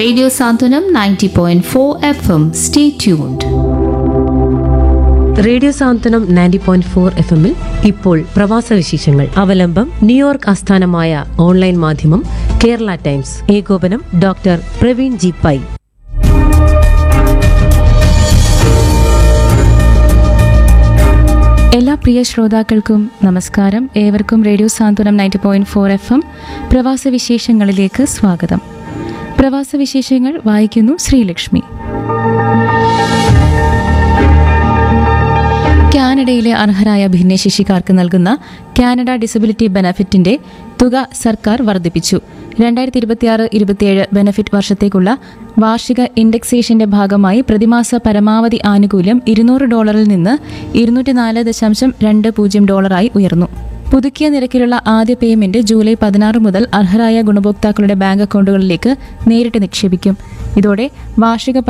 Radio Santanam 90.4 FM. Stay tuned. Radio Santhwanam ninety point four F എമ്മിൽ ഇപ്പോൾ പ്രവാസ വിശേഷങ്ങൾ അവലംബം ന്യൂയോർക്ക് ആസ്ഥാനമായ ഓൺലൈൻ മാധ്യമം കേരള ടൈംസ് ഏകോപനം ഡോക്ടർ പ്രവീൺ ജി പൈ എല്ലാ പ്രിയ ശ്രോതാക്കൾക്കും നമസ്കാരം ഏവർക്കും radio Santhwanam ninety point four F M പ്രവാസ വിശേഷങ്ങളിലേക്ക് സ്വാഗതം പ്രവാസ വിശേഷങ്ങൾ വായിക്കുന്നു ശ്രീലക്ഷ്മി കാനഡയിലെ അർഹരായ ഭിന്നശേഷിക്കാർക്ക് നൽകുന്ന കാനഡ ഡിസബിലിറ്റി ബെനഫിറ്റിന്റെ തുക സർക്കാർ വർദ്ധിപ്പിച്ചു രണ്ടായിരത്തി ഇരുപത്തിയാറ് ഇരുപത്തിയേഴ് ബെനഫിറ്റ് വർഷത്തേക്കുള്ള വാർഷിക ഇൻഡെക്സേഷന്റെ ഭാഗമായി പ്രതിമാസ പരമാവധി ആനുകൂല്യം ഇരുന്നൂറ് ഡോളറിൽ നിന്ന് ഇരുന്നൂറ്റി നാല് ദശാംശം രണ്ട് പൂജ്യം ഡോളറായി ഉയർന്നു പുതുക്കിയ നിരക്കിലുള്ള ആദ്യ പേയ്മെന്റ് ജൂലൈ പതിനാറ് മുതൽ അർഹരായ ഗുണഭോക്താക്കളുടെ ബാങ്ക് അക്കൗണ്ടുകളിലേക്ക് നേരിട്ട് നിക്ഷേപിക്കും ഇതോടെ വാർഷിക